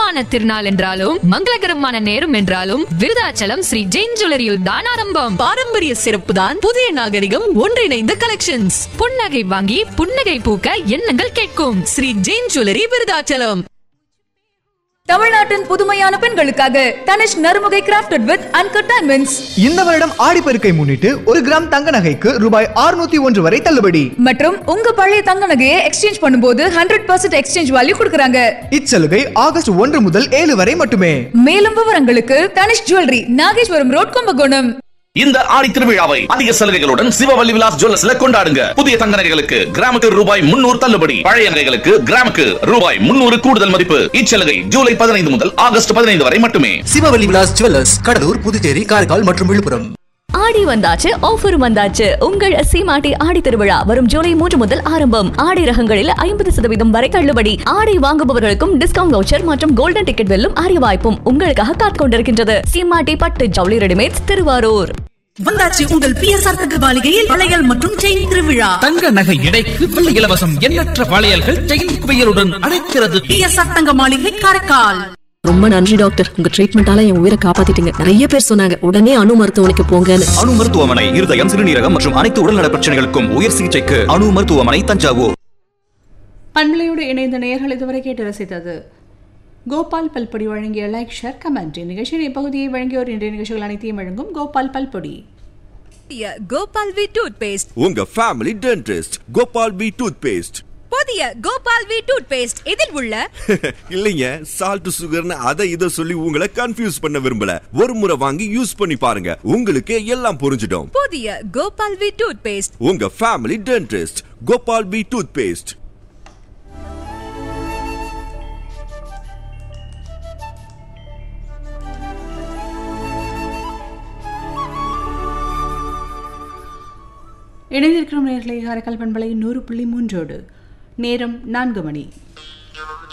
சுபமான திருநாள் என்றாலும் மங்களகரமான நேரம் என்றாலும் விருதாச்சலம் ஸ்ரீ ஜெயின் ஜுவல்லரியில் தான் ஆரம்பம் பாரம்பரிய சிறப்பு தான் புதிய நாகரிகம் ஒன்றிணைந்த கலெக்ஷன்ஸ் புன்னகை வாங்கி புன்னகை பூக்க எண்ணங்கள் கேட்கும் ஸ்ரீ ஜெயின் ஜுவல்லரி விருதாச்சலம் தமிழ்நாட்டின் புதுமையான பெண்களுக்காக தனிஷ் நறுமுகை கிராஃப்டட் வித் அன்கட் டைமண்ட்ஸ் இந்த வருடம் ஆடிப்பெருக்கை முன்னிட்டு ஒரு கிராம் தங்க நகைக்கு ரூபாய் 601 ஒன்று வரை தள்ளுபடி மற்றும் உங்க பழைய தங்க நகையை எக்ஸ்சேஞ்ச் பண்ணும்போது ஹண்ட்ரட் பர்சன்ட் எக்ஸ்சேஞ்ச் வேல்யூ கொடுக்கறாங்க இச்சலுகை ஆகஸ்ட் ஒன்று முதல் ஏழு வரை மட்டுமே மேலும் விவரங்களுக்கு தனிஷ் ஜுவல்லரி நாகேஸ்வரம் ரோட் கும்பகோணம் இந்த ஆடி திருவிழாவை அதிக சலுகைகளுடன் சிவவல்லி விலாஸ் ஜுவல்லர்ஸ்ல கொண்டாடுங்க புதிய தங்க நகைகளுக்கு கிராமுக்கு ரூபாய் முன்னூறு தள்ளுபடி பழைய நகைகளுக்கு கிராமுக்கு ரூபாய் முன்னூறு கூடுதல் மதிப்பு இச்சலுகை ஜூலை பதினைந்து முதல் ஆகஸ்ட் பதினைந்து வரை மட்டுமே சிவவல்லி விலாஸ் ஜுவல்லர்ஸ் கடலூர் புதுச்சேரி காரைக்கால் மற்றும் விழுப்புரம் ஆடி வந்தாச்சு ஆஃபர் வந்தாச்சு உங்கள் சீமாட்டி ஆடி திருவிழா வரும் ஜூலை மூன்று முதல் ஆரம்பம் ஆடி ரகங்களில் ஐம்பது சதவீதம் வரை தள்ளுபடி ஆடை வாங்குபவர்களுக்கும் டிஸ்கவுண்ட் வவுச்சர் மற்றும் கோல்டன் டிக்கெட் வெல்லும் அரிய வாய்ப்பும் உங்களுக்காக காத்துக் கொண்டிருக்கின்றது சீமாட்டி பட்டு ஜவுளி ரெடிமேட்ஸ் திருவாரூர் வந்தாச்சு உங்கள் பிஎஸ்ஆர் தங்க மாளிகையில் வளையல் மற்றும் செயின் திருவிழா தங்க நகை எடைக்கு வெள்ளி இலவசம் எண்ணற்ற வளையல்கள் செயின் குவியலுடன் அழைக்கிறது பிஎஸ்ஆர் தங்க மாளிகை காரைக்கால் ரொம்ப நன்றி டாக்டர் உங்க ட்ரீட்மெண்டால என் உயிரை காப்பாத்திட்டீங்க நிறைய பேர் சொன்னாங்க உடனே அணு மருத்துவமனைக்கு போங்கன்னு அணு மருத்துவமனை இருதயம் சிறுநீரகம் மற்றும் அனைத்து உடல்நல பிரச்சனைகளுக்கும் உயர் சிகிச்சைக்கு அணு மருத்துவமனை தஞ்சாவூர் பண்பலையோடு இணைந்த நேயர்கள் இதுவரை கேட்டு ரசித்தது கோபால் பல்பொடி வழங்கிய லைக் ஷேர் கமெண்ட் நிகழ்ச்சியின் இப்பகுதியை வழங்கியோர் இன்றைய நிகழ்ச்சிகள் அனைத்தையும் வழங்கும் கோபால் பல்பொடி கோபால் வி டூத் பேஸ்ட் உங்க family dentist Gopal P toothpaste புதிய கோபால் வி டூத் பேஸ்ட் இதில் உள்ள இல்லைங்க சால்ட் சுகர்னு அதை இதை சொல்லி உங்களை கன்ஃபியூஸ் பண்ண விரும்பல ஒரு முறை வாங்கி யூஸ் பண்ணி பாருங்க உங்களுக்கு எல்லாம் புரிஞ்சிடும் புதிய கோபால் வி டூத் பேஸ்ட் உங்க family dentist Gopal P toothpaste இணைந்திருக்கும் நேர்களை காரைக்கால் பண்பலை நூறு புள்ளி மூன்றோடு நேரம் நான்கு மணி